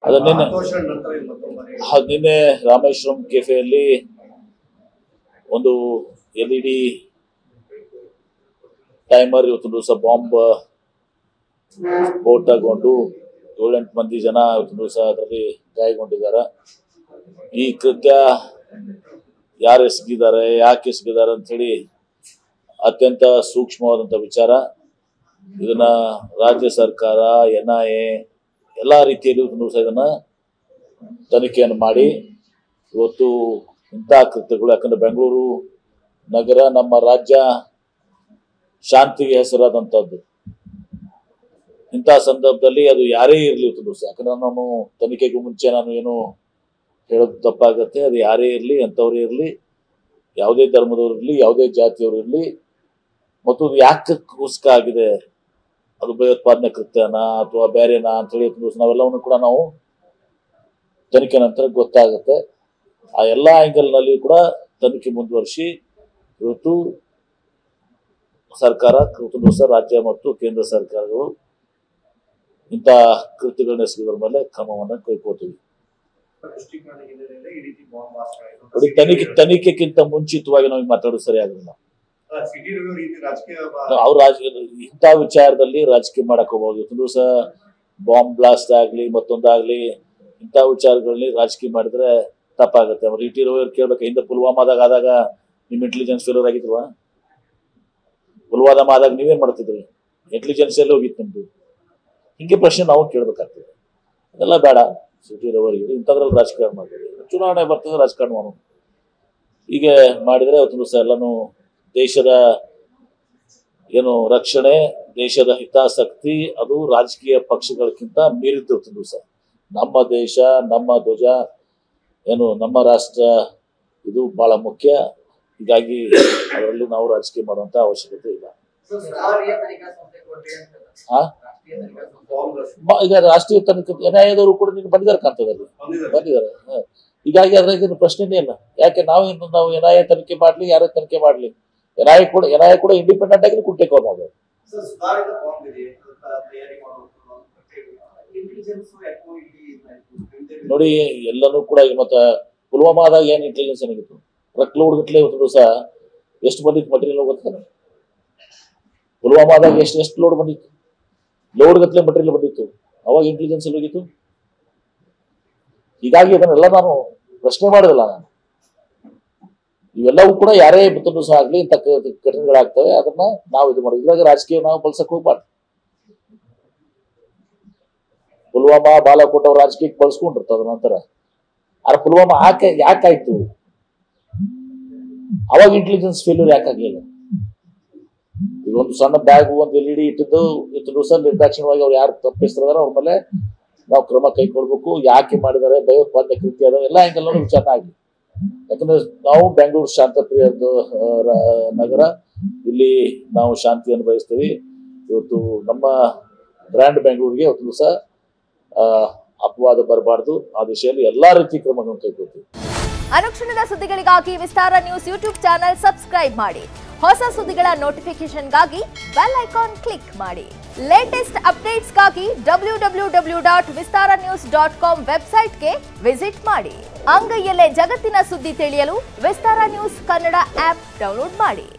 ಅದು ನಿನ್ನೆ ಹತ್ತು ವರ್ಷದ ನಂತರ ಇದು ಮತ್ತೊಮ್ಮೆ ಬಾರಿ ಅದು ನಿನ್ನೆ ರಾಮೇಶ್ವರಂ ಕೆಫೆಯಲ್ಲಿ ಒಂದು ಎಲ್ ಇ ಡಿ ಟೈಮರ್ ಇವತ್ತು ದಿವಸ ಬಾಂಬ್ ಸ್ಫೋಟ ತಗೊಂಡು ಏಳೆಂಟು ಮಂದಿ ಜನ ಇವತ್ತು ದಿವಸ ಅದರಲ್ಲಿ ಗಾಯಗೊಂಡಿದ್ದಾರೆ ಈ ಕೃತ್ಯ ಯಾರು ಎಸಗಿದ್ದಾರೆ ಯಾಕೆ ಎಸಗಿದ್ದಾರೆ ಅಂಥೇಳಿ ಅತ್ಯಂತ ಸೂಕ್ಷ್ಮವಾದಂಥ ವಿಚಾರ ಇದನ್ನ ರಾಜ್ಯ ಸರ್ಕಾರ ಎನ್ ಐ ಎ ಎಲ್ಲ ರೀತಿಯಲ್ಲಿ ಇವತ್ತು ದಿವಸ ಇದನ್ನ ತನಿಖೆಯನ್ನು ಮಾಡಿ ಇವತ್ತು ಇಂಥ ಕೃತ್ಯಗಳು ಯಾಕಂದ್ರೆ ಬೆಂಗಳೂರು ನಗರ ನಮ್ಮ ರಾಜ್ಯ ಶಾಂತಿಗೆ ಹೆಸರಾದಂಥದ್ದು ಇಂಥ ಸಂದರ್ಭದಲ್ಲಿ ಅದು ಯಾರೇ ಇರಲಿ ಇವತ್ತು ದಿವಸ ಯಾಕಂದ್ರೆ ನಾನು ತನಿಖೆಗೂ ಮುಂಚೆ ನಾನು ಏನು ಹೇಳೋದು ತಪ್ಪಾಗತ್ತೆ ಅದು ಯಾರೇ ಇರಲಿ ಅಂಥವ್ರೇ ಇರಲಿ ಯಾವುದೇ ಧರ್ಮದವ್ರು ಇರಲಿ ಯಾವುದೇ ಜಾತಿಯವರು ಇರಲಿ ಮತ್ತು ಅದು ಯಾಕೆ ಕುಸ್ಕ ಆಗಿದೆ ಅದು ಭಯೋತ್ಪಾದನೆ ಕೃತ್ಯನಾ ಅಥವಾ ಬೇರೆನಾ ಅಂತೇಳಿ ಇವತ್ತು ದಿವಸ ನಾವೆಲ್ಲವನ್ನು ಕೂಡ ನಾವು ತನಿಖೆ ನಂತರ ಗೊತ್ತಾಗುತ್ತೆ ಆ ಎಲ್ಲ ಆ್ಯಂಗಲ್ನಲ್ಲಿ ಕೂಡ ತನಿಖೆ ಮುಂದುವರಿಸಿ ಇವತ್ತು ಸರ್ಕಾರ ಇವತ್ತು ದಿವಸ ರಾಜ್ಯ ಮತ್ತು ಕೇಂದ್ರ ಸರ್ಕಾರಗಳು ಇಂಥ ಕೃತ್ಯಗಳನ್ನ ಎಸಗಿದ್ರ ಮೇಲೆ ಕ್ರಮವನ್ನು ಕೈಗೊಳ್ತೀವಿ ದೃಷ್ಟಿಕೋನ ಹಿನ್ನೆಲೆಯಲ್ಲಿ ಈ ರೀತಿ ಬಾಂಬ್ ಬ್ಲಾಸ್ಟ್ ಆಯಿತು ನೋಡಿ ತನಿಖೆ ತನಿಖೆಗಿಂತ ಮುಂಚಿತವಾಗಿ ನಾವು ಮಾತಾಡೋದು ಸರಿ ಆಗೋದಿಲ್ಲ ಸಿಟಿ ರವಿ ರೀತಿ ರಾಜಕೀಯ ಅವ್ರು ರಾಜ ಇಂಥ ವಿಚಾರದಲ್ಲಿ ರಾಜಕೀಯ ಮಾಡಕ್ ಹೋಗ್ಬೋದು ಇವತ್ತು ದಿವಸ ಬಾಂಬ್ ಬ್ಲಾಸ್ಟ್ ಆಗ್ಲಿ ಮತ್ತೊಂದಾಗ್ಲಿ ಇಂಥ ವಿಚಾರಗಳಲ್ಲಿ ರಾಜಕೀಯ ಮಾಡಿದ್ರೆ ತಪ್ಪಾಗುತ್ತೆ ಅವ್ರು ಇ ಟಿ ರವಿ ಅವ್ರು ಕೇಳ್ಬೇಕು ಹಿಂದೆ ಪುಲ್ವಾಮಾದಾಗ ಆದಾಗ ನಿಮ್ ಇಂಟೆಲಿಜೆನ್ಸ್ ಫೇಲ್ಯೂರ್ ಆಗಿದ್ವಾ ಪುಲ್ವಾಮ ಆದಾಗ ನೀವೇನ್ ಮಾಡ್ತಿದ್ರಿ ಇಂಟೆಲಿಜೆನ್ಸ್ ಎಲ್ಲಿ ಹೋಗಿತ್ತು ನಿಮ್ದು ಹಿಂಗೆ ಪ್ರಶ್ನೆ ನಾವು ಕೇಳ್ಬೇಕಾಗ್ತದೆ ಅದೆಲ್ಲ ಬೇಡ ಸಿಟಿ ರವರಿಗೆ ಇಂಥದ್ರಲ್ಲಿ ರಾಜಕಾರಣ ಮಾಡಿದ್ರಿ ಚುನಾವಣೆ ಬರ್ತದೆ ರಾಜಕಾರಣ ಮಾಡೋಣ ಹೀಗೆ ಮಾಡಿದ್ರೆ ಅವತ್ತು ದಿವಸ ಎಲ್ಲಾನು ದೇಶದ ಏನು ರಕ್ಷಣೆ ದೇಶದ ಹಿತಾಸಕ್ತಿ ಅದು ರಾಜಕೀಯ ಪಕ್ಷಗಳಕ್ಕಿಂತ ಮೀರಿದ್ದು ದಿವಸ ನಮ್ಮ ದೇಶ ನಮ್ಮ ಧ್ವಜ ಏನು ನಮ್ಮ ರಾಷ್ಟ್ರ ಇದು ಬಹಳ ಮುಖ್ಯ ಹೀಗಾಗಿ ಅದರಲ್ಲಿ ನಾವು ರಾಜಕೀಯ ಮಾಡುವಂತ ಅವಶ್ಯಕತೆ ಇಲ್ಲ ರಾಷ್ಟ್ರೀಯ ತನಿಖಾ ಸಂಸ್ಥೆ ಕೊಡ್ರಿ ಅಂತ ಆ? ರಾಷ್ಟ್ರೀಯ ತನಿಖಾ ಸಂಸ್ಥೆ ಬಾಂಬ್ ಬ್ಲಾಸ್ಟ್ ಮ- ಈಗ ರಾಷ್ಟ್ರೀಯ ತನಿಖೆ ನ್ಯಾಯದವರು ಕೂಡ ನಿನ್ಗೆ ಬಂದಿದ್ದಾರೆ ಕಾಣ್ತದಲ್ಲಿ ಬಂದಿದೆ ಬಂದಿದ್ದಾರೆ ಹ. ಹೀಗಾಗಿ ಅದ್ರಾಗ ಏನು ಪ್ರಶ್ನೆನೇ ಇಲ್ಲ ಯಾಕೆ ನಾವು ಇನ್ನು ನಾವು ಎನ್ಐಎ ತನಿಖೆ ಮಾಡ್ಲಿ ಯಾರೇ ತನಿಖೆ ಮಾಡ್ಲಿ ಎನ್ಐಎ ಕೂಡ ಎನ್ಐಎ ಕೂಡ ಇಂಡಿಪೆಂಡೆಂಟ್ ಆಗಿ ಕುಟ್ಟೆ ನಾವು ಸರ್ ಸುಧಾರಿತ ಬಾಂಬ್ ಇದೆ ಅದನ್ನ ತಯಾರಿ ಮಾಡುವಂಥದ್ದು ಇಂಟೆಲಿಜೆನ್ಸ್ ಯಾಕೋ ಇಲ್ಲಿ ಇದಾಯ್ತು. ನೋಡಿ ಎಲ್ಲನೂ ಕೂಡ ಈಗ ಮತ್ತೆ ಪುಲ್ವಾಮಾದಾಗ ಏನ್ ಇಂಟೆಲಿಜೆನ್ಸ್ ಏನಾಗಿತ್ತು ಟ್ರಕ್ ಲೋಡ್ ಗಟ್ಲೆ ಇವತ್ತು ದಿವಸ ಎಷ್ಟು ಬಂದಿತ್ತು ಮಟೀರಿಯಲ್ ಗೊತ್ತಾನೆ ಪುಲ್ವಾಮಾದಾಗ ಎಷ್ಟು ಎಷ್ಟು ಲೋಡ್ ಬಂದಿತ್ತು ಲೋಡ್ ಗಟ್ಲೆ ಮಟೀರಿಯಲ್ ಬಂದಿತ್ತು ಅವಾಗ ಇಂಟೆಲಿಜೆನ್ಸ್ ಎಲ್ಲಿ ಹೋಗಿತ್ತು ಹೀಗಾಗಿ ಅದನ್ನೆಲ್ಲ ನಾನು ಪ್ರಶ್ನೆ ಮಾಡೋದಿಲ್ಲ ನಾನು ಇವೆಲ್ಲವೂ ಕೂಡ ಯಾರೇ ಮತ್ತೊಂದು ಸಹ ಆಗ್ಲಿ ಇಂಥ ಕ- ಘಟನೆಗಳಾಗ್ತವೆ ಅದನ್ನ ನಾವು ಇದು ಮಾಡೋದು ಇದ್ರಾಗ ರಾಜಕೀಯ ನಾವು ಬಳಸಕ್ ಹೋಗ್ಬಾರ್ದು ಪುಲ್ವಾಮಾ ಬಾಲಾಕೋಟ್ ಅವ್ರು ರಾಜಕೀಯಕ್ಕೆ ಬಳಸ್ಕೊಂಡಿರ್ತ ಅದ್ರ ನಂತರ ಆದ್ರೆ ಪುಲ್ವಾಮಾ ಯಾಕೆ ಯಾಕಾಯ್ತು ಅವಾಗ ಇಂಟೆಲಿಜೆನ್ಸ್ ಫೇಲ್ಯೂರ್ ಯಾಕಾಗ್ಲಿಲ್ಲ ಈಗ ಒಂದು ಸಣ್ಣ ಬ್ಯಾಗ್ ಒಂದು ಎಲ್ ಇ ಡಿ ಇಟ್ಟಿದ್ದು ಇತ್ತು ದಿವಸ ನಿರ್ದಾಕ್ಷಿಣ್ಯವಾಗಿ ಅವ್ರು ಯಾರು ತಪ್ಪಿಸ್ತಿದಾರೋ ಅವ್ರ ಮೇಲೆ ನಾವು ಕ್ರಮ ಕೈಗೊಳ್ಬೇಕು ಯಾಕೆ ಮಾಡಿದ್ದಾರೆ ಭಯೋತ್ಪಾದನೆ ಕೃತ್ಯ ಅದ ಎಲ್ಲ ಆ್ಯಂಗಲ್ ವಿಚಾರ ಆಗಲಿ ಯಾಕಂದ್ರೆ ನಾವು ಬೆಂಗಳೂರು ಶಾಂತಪ್ರಿಯ ನಗರ ಇಲ್ಲಿ ನಾವು ಶಾಂತಿಯನ್ನು ಬಯಸ್ತೀವಿ ಇವತ್ತು ನಮ್ಮ ಬ್ರ್ಯಾಂಡ್ ಬೆಂಗಳೂರಿಗೆ ಇವತ್ತು ದಿವಸ ಅಪವಾದ ಬರಬಾರ್ದು ಆ ದಿಶೆಯಲ್ಲಿ ಎಲ್ಲಾ ರೀತಿ ಕ್ರಮಗಳನ್ನು ಕೈಗೊಳ್ತೀವಿ ಅನುಕ್ಷಣದ ಸುದ್ದಿಗಳಿಗಾಗಿ Vistara News YouTube channel subscribe ಮಾಡಿ ಹೊಸ ಸುದ್ದಿಗಳ ನೋಟಿಫಿಕೇಶನ್ಗಾಗಿ ಬೆಲ್ ಐಕಾನ್ ಕ್ಲಿಕ್ ಮಾಡಿ ಲೇಟೆಸ್ಟ್ ಅಪ್ಡೇಟ್ಸ್ಗಾಗಿ W W W dot Vistara News dot com ವೆಬ್ಸೈಟ್ಗೆ ವಿಸಿಟ್ ಮಾಡಿ ಅಂಗೈಯಲ್ಲೇ ಜಗತ್ತಿನ ಸುದ್ದಿ ತಿಳಿಯಲು Vistara News Kannada app download ಮಾಡಿ